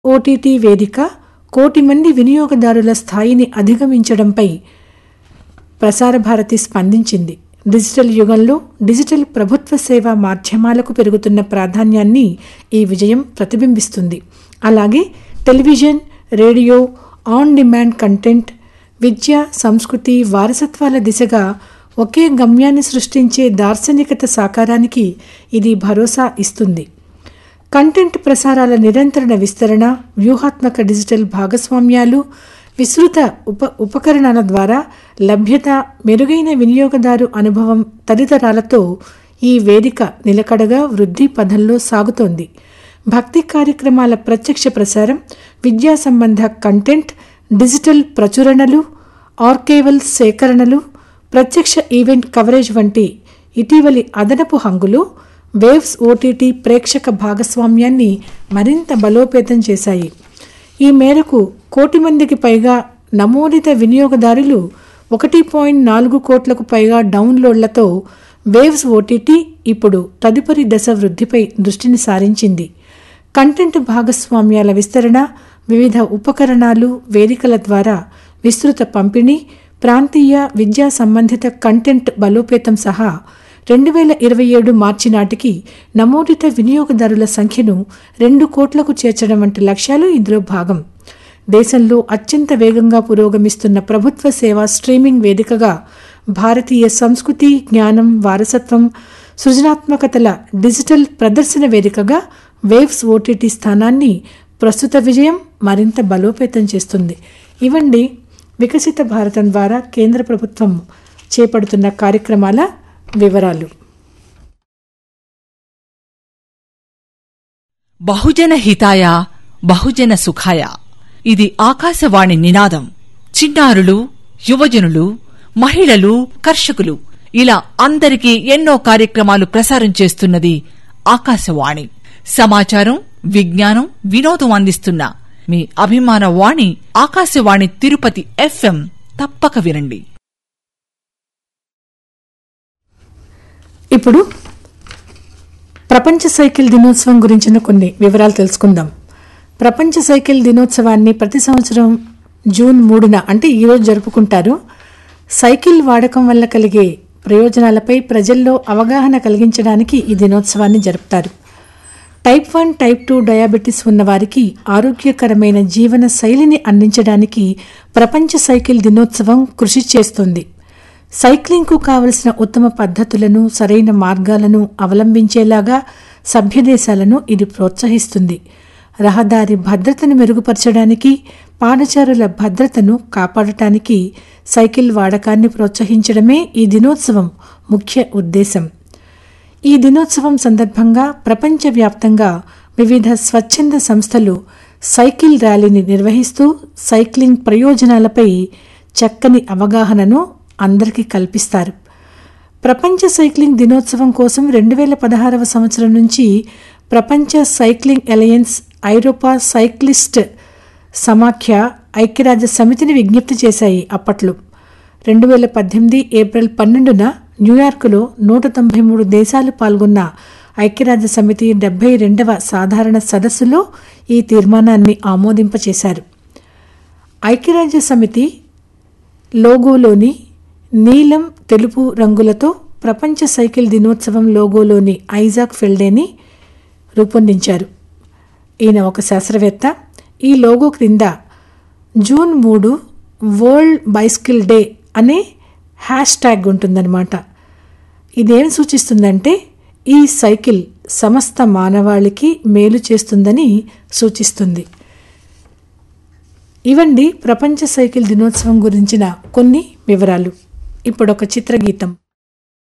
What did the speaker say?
OTT వేదిక కోటి మంది వినియోగదారుల స్థాయిని అధిగమించడంపై ప్రసార భారతి స్పందించింది డిజిటల్ యుగంలో డిజిటల్ ప్రభుత్వ సేవా మాధ్యమాలకు పెరుగుతున్న ప్రాధాన్యాన్ని ఈ విజయం ప్రతిబింబిస్తుంది అలాగే television radio on demand content విద్య సంస్కృతి వారసత్వాల దిశగా ఒకే గమ్యాన్ని సృష్టించే దార్శనికత సాకారానికి ఇది భరోసా ఇస్తుంది కంటెంట్ ప్రసారాల నిరంతర విస్తరణ వ్యూహాత్మక డిజిటల్ భాగస్వామ్యాలు విస్తృత ఉప ఉపకరణాల ద్వారా లభ్యత మెరుగైన వినియోగదారు అనుభవం తదితరాలతో ఈ వేదిక నిలకడగా వృద్ధి పథంలో సాగుతోంది భక్తి కార్యక్రమాల ప్రత్యక్ష ప్రసారం విద్యా సంబంధ కంటెంట్ డిజిటల్ ప్రచురణలు ఆర్కైవల్ సేకరణలు ప్రత్యక్ష ఈవెంట్ కవరేజ్ వంటి ఇటీవలి అదనపు హంగులు వేవ్స్ ఓటీటీ ప్రేక్షక భాగస్వామ్యాన్ని మరింత బలోపేతం చేశాయి ఈ మేరకు కోటి మందికి పైగా నమోదిత వినియోగదారులు ఒకటి పాయింట్ నాలుగు కోట్లకు పైగా డౌన్లోడ్లతో వేవ్స్ ఓటీటీ ఇప్పుడు తదుపరి దశ వృద్ధిపై దృష్టిని సారించింది కంటెంట్ భాగస్వామ్యాల విస్తరణ వివిధ ఉపకరణాలు వేదికల ద్వారా విస్తృత పంపిణీ ప్రాంతీయ విద్యా సంబంధిత కంటెంట్ బలోపేతం సహా రెండు వేల ఇరవై ఏడు మార్చి నాటికి నమోదిత వినియోగదారుల సంఖ్యను రెండు కోట్లకు చేర్చడం వంటి లక్ష్యాలు ఇందులో భాగం దేశంలో అత్యంత వేగంగా పురోగమిస్తున్న ప్రభుత్వ సేవా స్ట్రీమింగ్ వేదికగా భారతీయ సంస్కృతి జ్ఞానం వారసత్వం సృజనాత్మకతల డిజిటల్ ప్రదర్శన వేదికగా వేవ్స్ ఓటీటీ స్థానాన్ని ప్రస్తుత విజయం మరింత బలోపేతం చేస్తుంది ఇవండి వికసిత భారతం ద్వారా కేంద్ర ప్రభుత్వం చేపడుతున్న కార్యక్రమాల వివరాలు బహుజన హితాయ బహుజన సుఖాయ ఇది ఆకాశవాణి నినాదం చిన్నారులు యువజనులు మహిళలు కర్షకులు ఇలా అందరికీ ఎన్నో కార్యక్రమాలు ప్రసారం చేస్తున్నది ఆకాశవాణి సమాచారం విజ్ఞానం వినోదం అందిస్తున్న మీ అభిమాన వాణి ఆకాశవాణి తిరుపతి ఎఫ్ఎం తప్పక వినండి ఇప్పుడు ప్రపంచ సైకిల్ దినోత్సవం గురించిన కొన్ని వివరాలు తెలుసుకుందాం ప్రపంచ సైకిల్ దినోత్సవాన్ని ప్రతి సంవత్సరం జూన్ మూడున అంటే ఈరోజు జరుపుకుంటారు సైకిల్ వాడకం వల్ల కలిగే ప్రయోజనాలపై ప్రజల్లో అవగాహన కలిగించడానికి ఈ దినోత్సవాన్ని జరుపుతారు type one type two diabetes ఉన్నవారికి ఆరోగ్యకరమైన జీవన శైలిని అందించడానికి ప్రపంచ సైకిల్ దినోత్సవం కృషి చేస్తుంది సైక్లింగ్కు కావలసిన ఉత్తమ పద్ధతులను సరైన మార్గాలను అవలంబించేలాగా సభ్యదేశాలను ఇది ప్రోత్సహిస్తుంది రహదారి భద్రతను మెరుగుపరచడానికి పాదచారుల భద్రతను కాపాడటానికి సైకిల్ వాడకాన్ని ప్రోత్సహించడమే ఈ దినోత్సవం ముఖ్య ఉద్దేశం ఈ దినోత్సవం సందర్భంగా ప్రపంచవ్యాప్తంగా వివిధ స్వచ్ఛంద సంస్థలు సైకిల్ ర్యాలీని నిర్వహిస్తూ సైక్లింగ్ ప్రయోజనాలపై చక్కని అవగాహనను అందరికీ కల్పిస్తారు ప్రపంచ సైక్లింగ్ దినోత్సవం కోసం రెండు వేల పదహారవ సంవత్సరం నుంచి ప్రపంచ సైక్లింగ్ అలయన్స్ ఐరోపా సైక్లిస్ట్ సమాఖ్య ఐక్యరాజ్య సమితిని విజ్ఞప్తి చేశాయి అప్పట్లో రెండు వేల పద్దెనిమిది ఏప్రిల్ పన్నెండున న్యూయార్కులో నూట తొంభై మూడు దేశాలు పాల్గొన్న ఐక్యరాజ్య సమితి డెబ్బై రెండవ సాధారణ సదస్సులో ఈ తీర్మానాన్ని ఆమోదింపచేశారు ఐక్యరాజ్య సమితి లోగోలోని నీలం తెలుపు రంగులతో ప్రపంచ సైకిల్ దినోత్సవం లోగోలోని ఐజాక్ ఫెల్డేని రూపొందించారు ఈయన ఒక శాస్త్రవేత్త ఈ లోగో క్రింద జూన్ మూడు వరల్డ్ బైస్కిల్ డే అనే హ్యాష్ ట్యాగ్ ఉంటుందన్నమాట ఇదేం సూచిస్తుందంటే ఈ సైకిల్ సమస్త మానవాళికి మేలు చేస్తుందని సూచిస్తుంది ఇవండి ప్రపంచ సైకిల్ దినోత్సవం గురించిన కొన్ని వివరాలు ఇప్పుడు ఒక చిత్రగీతం